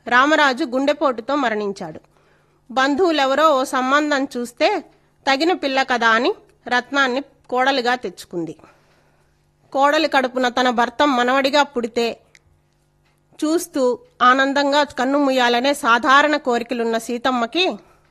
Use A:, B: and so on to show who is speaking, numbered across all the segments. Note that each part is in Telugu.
A: రామరాజు గుండెపోటుతో మరణించాడు బంధువులెవరో ఓ సంబంధం చూస్తే తగిన పిల్ల కదా అని రత్నాన్ని కోడలిగా తెచ్చుకుంది కోడలి కడుపున తన భర్త మనవడిగా పుడితే చూస్తూ ఆనందంగా కన్ను ముయ్యాలనే సాధారణ కోరికలున్న సీతమ్మకి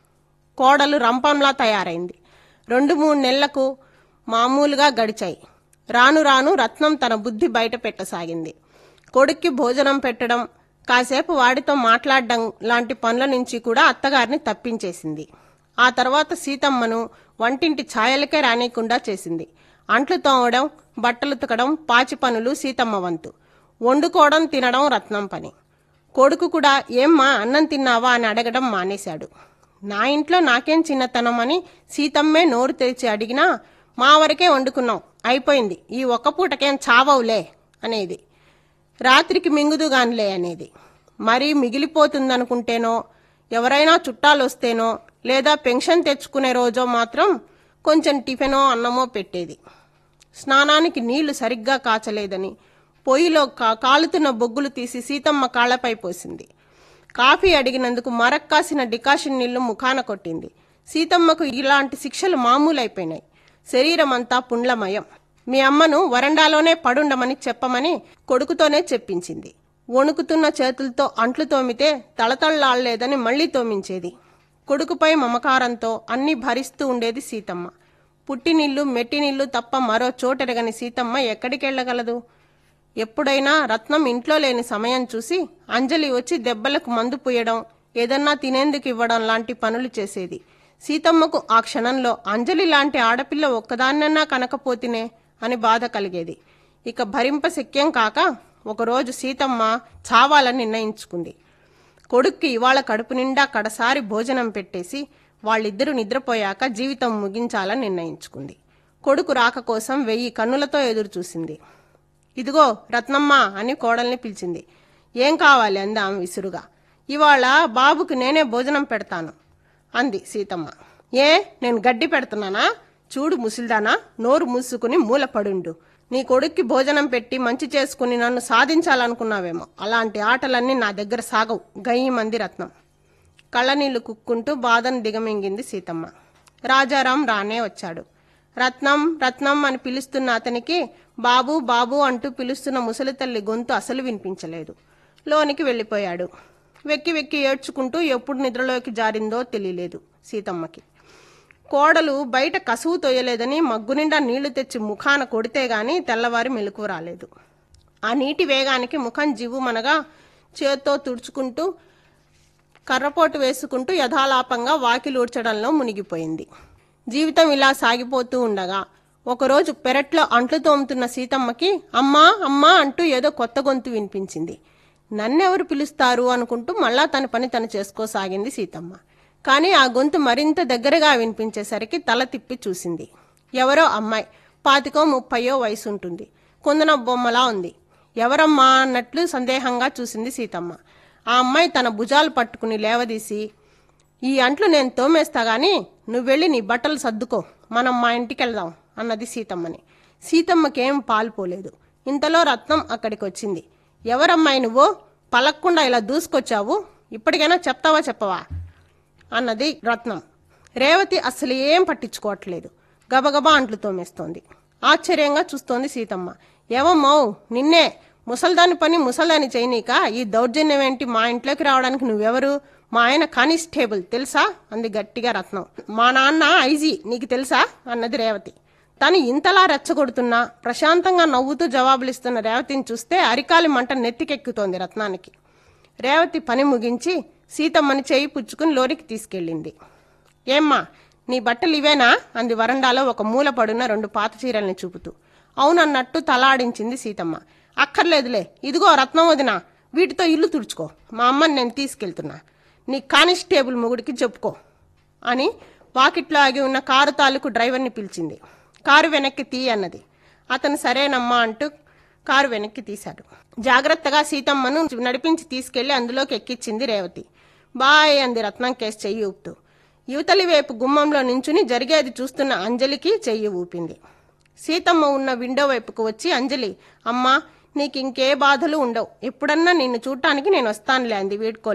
A: కోడలు రంపంలా తయారైంది రెండు మూడు నెలలకు మామూలుగా గడిచాయి రాను రాను రత్నం తన బుద్ధి బయట పెట్టసాగింది కొడుక్కి భోజనం పెట్టడం కాసేపు వాడితో మాట్లాడడం లాంటి పనుల నుంచి కూడా అత్తగారిని తప్పించేసింది ఆ తర్వాత సీతమ్మను వంటింటి ఛాయలకే రానియకుండా చేసింది అంట్లు తోమడం బట్టలు ఉతకడం పాచి పనులు సీతమ్మ వంతు వండుకోవడం తినడం రత్నం పని కొడుకు కూడా ఏమ్మా అన్నం తిన్నావా అని అడగడం మానేశాడు నా ఇంట్లో నాకేం చిన్నతనం అని సీతమ్మే నోరు తెరిచి అడిగినా మా వరకే వండుకున్నాం అయిపోయింది ఈ ఒక్క పూటకేం చావవులే అనేది రాత్రికి మింగుదుగానిలే అనేది మరీ మిగిలిపోతుందనుకుంటేనో ఎవరైనా చుట్టాలు వస్తేనో లేదా పెన్షన్ తెచ్చుకునే రోజో మాత్రం కొంచెం టిఫినో అన్నమో పెట్టేది స్నానానికి నీళ్లు సరిగ్గా కాచలేదని పొయ్యిలో కా- కాలుతున్న బొగ్గులు తీసి సీతమ్మ కాళ్లపై పోసింది కాఫీ అడిగినందుకు మరక్కాసిన డికాషన్ నీళ్లు ముఖాన కొట్టింది సీతమ్మకు ఇలాంటి శిక్షలు మామూలైపోయినాయి శరీరం అంతా పుండ్లమయం మీ అమ్మను వరండాలోనే పడుండమని చెప్పమని కొడుకుతోనే చెప్పించింది వణుకుతున్న చేతులతో అంట్లు తోమితే తళతళలాడలేదని మళ్లీ తోమించేది కొడుకుపై మమకారంతో అన్ని భరిస్తూ ఉండేది సీతమ్మ పుట్టినిల్లు మెట్టినిల్లు తప్ప మరో చోటెరగని సీతమ్మ ఎక్కడికెళ్లగలదు ఎప్పుడైనా రత్నం ఇంట్లో లేని సమయం చూసి అంజలి వచ్చి దెబ్బలకు మందు పూయడం ఏదన్నా తినేందుకు ఇవ్వడం లాంటి పనులు చేసేది సీతమ్మకు ఆ క్షణంలో అంజలి లాంటి ఆడపిల్ల ఒక్కదాన్నన్నా కనకపోతినే అని బాధ కలిగేది ఇక భరింప శక్యం కాక ఒకరోజు సీతమ్మ చావాలని నిర్ణయించుకుంది కొడుక్కి ఇవాళ కడుపు నిండా కడసారి భోజనం పెట్టేసి వాళ్ళిద్దరూ నిద్రపోయాక జీవితం ముగించాలని నిర్ణయించుకుంది కొడుకు రాక కోసం వెయ్యి కన్నులతో ఎదురు చూసింది ఇదిగో రత్నమ్మ అని కోడల్ని పిలిచింది ఏం కావాలి అంది ఆమె విసురుగా ఇవాళ బాబుకి నేనే భోజనం పెడతాను అంది సీతమ్మ ఏ నేను గడ్డి పెడుతున్నానా చూడు ముసిల్దానా నోరు మూసుకుని మూల పడుండు నీ కొడుక్కి భోజనం పెట్టి మంచి చేసుకుని నన్ను సాధించాలనుకున్నావేమో అలాంటి ఆటలన్నీ నా దగ్గర సాగవు గయ్యమంది రత్నం కళ్ళనీళ్లు కుక్కుంటూ బాధను దిగమింగింది సీతమ్మ రాజారాం రానే వచ్చాడు రత్నం రత్నం అని పిలుస్తున్న అతనికి బాబు బాబు అంటూ పిలుస్తున్న ముసలి తల్లి గొంతు అసలు వినిపించలేదు లోనికి వెళ్ళిపోయాడు వెక్కి వెక్కి ఏడ్చుకుంటూ ఎప్పుడు నిద్రలోకి జారిందో తెలియలేదు సీతమ్మకి కోడలు బయట కసువు తొయ్యలేదని మగ్గునిండా నీళ్లు తెచ్చి ముఖాన కొడితే గాని తెల్లవారి మెలకు రాలేదు ఆ నీటి వేగానికి ముఖం జివ్వుమనగా చేత్తో తుడుచుకుంటూ కర్రపోటు వేసుకుంటూ యథాలాపంగా వాకిలూడ్చడంలో మునిగిపోయింది జీవితం ఇలా సాగిపోతూ ఉండగా ఒకరోజు పెరట్లో అంట్లు తోముతున్న సీతమ్మకి అమ్మా అమ్మా అంటూ ఏదో కొత్త గొంతు వినిపించింది నన్నెవరు పిలుస్తారు అనుకుంటూ మళ్ళా తన పని తను చేసుకోసాగింది సీతమ్మ కానీ ఆ గొంతు మరింత దగ్గరగా వినిపించేసరికి తల తిప్పి చూసింది ఎవరో అమ్మాయి పాతికో ముప్పయో వయసు ఉంటుంది కుందన బొమ్మలా ఉంది ఎవరమ్మా అన్నట్లు సందేహంగా చూసింది సీతమ్మ ఆ అమ్మాయి తన భుజాలు పట్టుకుని లేవదీసి ఈ అంట్లు నేను తోమేస్తా గాని నువ్వు వెళ్ళి నీ బట్టలు సర్దుకో మనం మా ఇంటికి వెళ్దాం అన్నది సీతమ్మని సీతమ్మకేం పాల్పోలేదు ఇంతలో రత్నం అక్కడికి వచ్చింది ఎవరమ్మాయి నువ్వు పలక్కుండా ఇలా దూసుకొచ్చావు ఇప్పటికైనా చెప్తావా చెప్పవా అన్నది రత్నం రేవతి అసలు ఏం పట్టించుకోవట్లేదు గబగబా అంట్లు తోమేస్తోంది ఆశ్చర్యంగా చూస్తోంది సీతమ్మ ఏవమ్మో నిన్నే ముసల్దాని పని ముసల్దాని చేయనీక ఈ దౌర్జన్యం ఏంటి మా ఇంట్లోకి రావడానికి నువ్వెవరు మా ఆయన కానిస్టేబుల్ తెలుసా అంది గట్టిగా రత్నం మా నాన్న ఐజీ నీకు తెలుసా అన్నది రేవతి తను ఇంతలా రెచ్చగొడుతున్నా ప్రశాంతంగా నవ్వుతూ జవాబులిస్తున్న రేవతిని చూస్తే అరికాలి మంట నెత్తికెక్కుతోంది రత్నానికి రేవతి పని ముగించి సీతమ్మని చేయి పుచ్చుకుని లోనికి తీసుకెళ్ళింది ఏమ్మా నీ బట్టలు ఇవేనా అంది వరండాలో ఒక మూల పడున్న రెండు పాత చీరల్ని చూపుతూ అవునన్నట్టు తలాడించింది సీతమ్మ అక్కర్లేదులే ఇదిగో రత్నం వదిన వీటితో ఇల్లు తుడుచుకో మా అమ్మని నేను తీసుకెళ్తున్నా నీ కానిస్టేబుల్ మొగుడికి చెప్పుకో అని వాకిట్లో ఆగి ఉన్న కారు తాలూకు డ్రైవర్ని పిలిచింది కారు వెనక్కి తీ అన్నది అతను సరేనమ్మా అంటూ కారు వెనక్కి తీశాడు జాగ్రత్తగా సీతమ్మను నడిపించి తీసుకెళ్లి అందులోకి ఎక్కించింది రేవతి బాయ్ అంది రత్నం కేసు చెయ్యి ఊపుతూ యువతలి వైపు గుమ్మంలో నించుని జరిగేది చూస్తున్న అంజలికి చెయ్యి ఊపింది సీతమ్మ ఉన్న విండో వైపుకు వచ్చి అంజలి అమ్మా నీకు ఇంకే బాధలు ఉండవు ఎప్పుడన్నా నిన్ను చూడటానికి నేను వస్తానులే అంది వీడ్కోలు